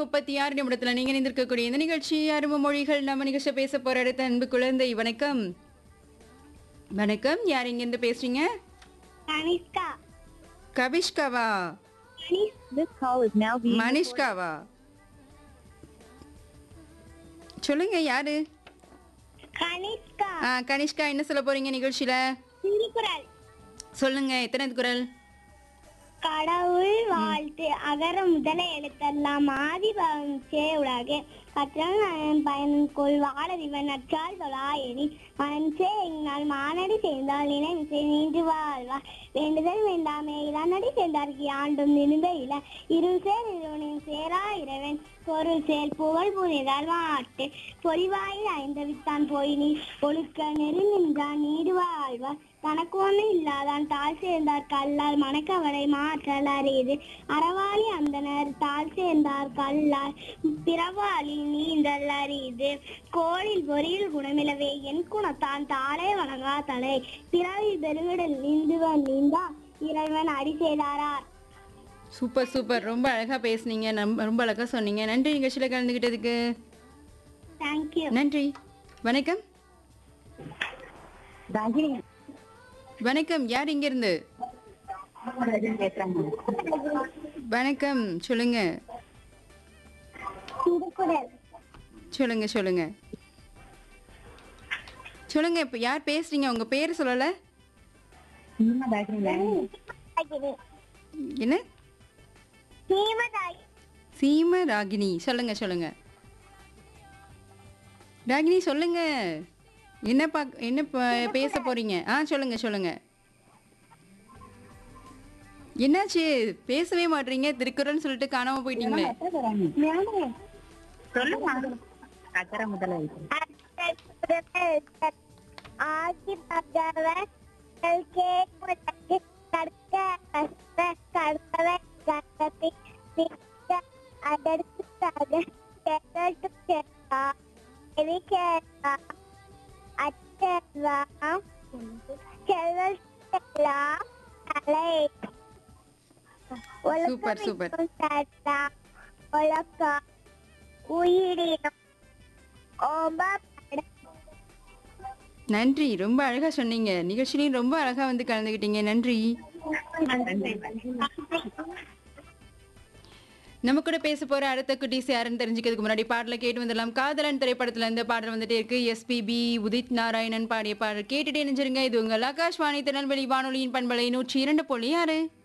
முப்பத்தி ஆறு நிமிடத்துல நீங்க நிந்திருக்கக்கூடிய இந்த நிகழ்ச்சி அரும மொழிகள் நம்ம நிகழ்ச்சி பேச போற அடுத்த அன்பு குழந்தை வணக்கம் வணக்கம் யார் இங்க இருந்து பேசுறீங்க Kanishka கவிஷ்காவா Kanish This call is now being மனிஷ்காவா சொல்லுங்க யாரு கனிஷ்கா ஆ, கனிஷ்கா என்ன சொல்ல போறீங்க நிகழ்ச்சியில திருக்குறள் சொல்லுங்க எத்தனை குரல் கடவுள் வாழ்த்து அகர முதல எழுத்தெல்லாம் ஆதிபவன் சே உலகே கற்றவன் பயன் கொள் வாழறிவன் நற்றால் தொழாயணி மனசே எங்களால் மானடி சேர்ந்தால் நினைவு நீண்டு வாழ்வா வேண்டுதல் வேண்டாமே இளநடி சேர்ந்தார்க்கு ஆண்டும் நிமிந்த இல இருள் சேர் இருவனின் சேரா இறைவன் பொருள் சேர் புகழ் புனிதால் மாட்டு பொறிவாயில் ஐந்த வித்தான் போய் நீ ஒழுக்க நெறி நின்றான் நீடு வாழ்வார் தனக்கு ஒண்ணு இல்லாதான் தாழ் சேர்ந்தார் கல்லால் மணக்கவலை மாற்றல் அறியுது அறவாளி அந்தனர் தாழ் சேர்ந்தார் கல்லால் பிறவாளி நீந்தல் அறியுது கோளில் பொறியில் குணமிலவே என் குணத்தான் தாளே வணங்கா தலை பிறவி பெருங்கடல் நீந்துவன் நீந்தா இறைவன் அடி செய்தாரார் சூப்பர் சூப்பர் ரொம்ப அழகா பேசுனீங்க நம்ப- ரொம்ப அழகா சொன்னீங்க நன்றி நிகழ்ச்சியில கலந்துகிட்டதுக்கு தேங்க்யூ நன்றி வணக்கம் Ragini வணக்கம் யார் இங்க இருந்து பேசுறாங்க வணக்கம் சொல்லுங்க திருக்குறள் சொல்லுங்க சொல்லுங்க சொல்லுங்க இப்ப யார் பேசுறீங்க உங்க பேர் சொல்லல இன்னும் பேசுறீங்க என்ன சீமதாய் சீம ராகினி சொல்லுங்க சொல்லுங்க ராகினி சொல்லுங்க என்ன பா என்ன ப- பேச போறீங்க ஆ சொல்லுங்க சொல்லுங்க என்னாச்சு பேசவே மாட்டீங்க திருக்குறள்னு சொல்லிட்டு காணாம போயிட்டீங்களே சொல்லுங்க அக்கற முதல்ல ஆகி பகவன் கேட்பதற்கு கற்க கற்க கற்பவை கற்பத்தை நிற்க அதற்காக கேட்டு கேட்டா எது கேட்டா அச்செல்லாம் செல்வெல்லாம் தலை சூப்பர், சூப்பர். உலகம் உலகம் உயிரினம் ஓம்ப நன்றி ரொம்ப அழகா சொன்னீங்க நிகழ்ச்சிலையும் ரொம்ப அழகா வந்து கலந்துக்கிட்டீங்க நன்றி நம்ம கூட பேச போற அடுத்த குட்டீஸ் யாருன்னு தெரிஞ்சுக்கிறதுக்கு முன்னாடி பாடலை கேட்டு வந்துடலாம் காதலன் திரைப்படத்துல இந்த பாடல் வந்துட்டே இருக்கு எஸ்பிபி உதித் நாராயணன் பாடிய பாடல் கேட்டுட்டே நினைச்சிருங்க இது உங்கள் ஆகாஷ்வாணி திருநெல்வேலி வானொலியின் பண்பலை நூற்றி இரண்டு புள்ளி ஆறு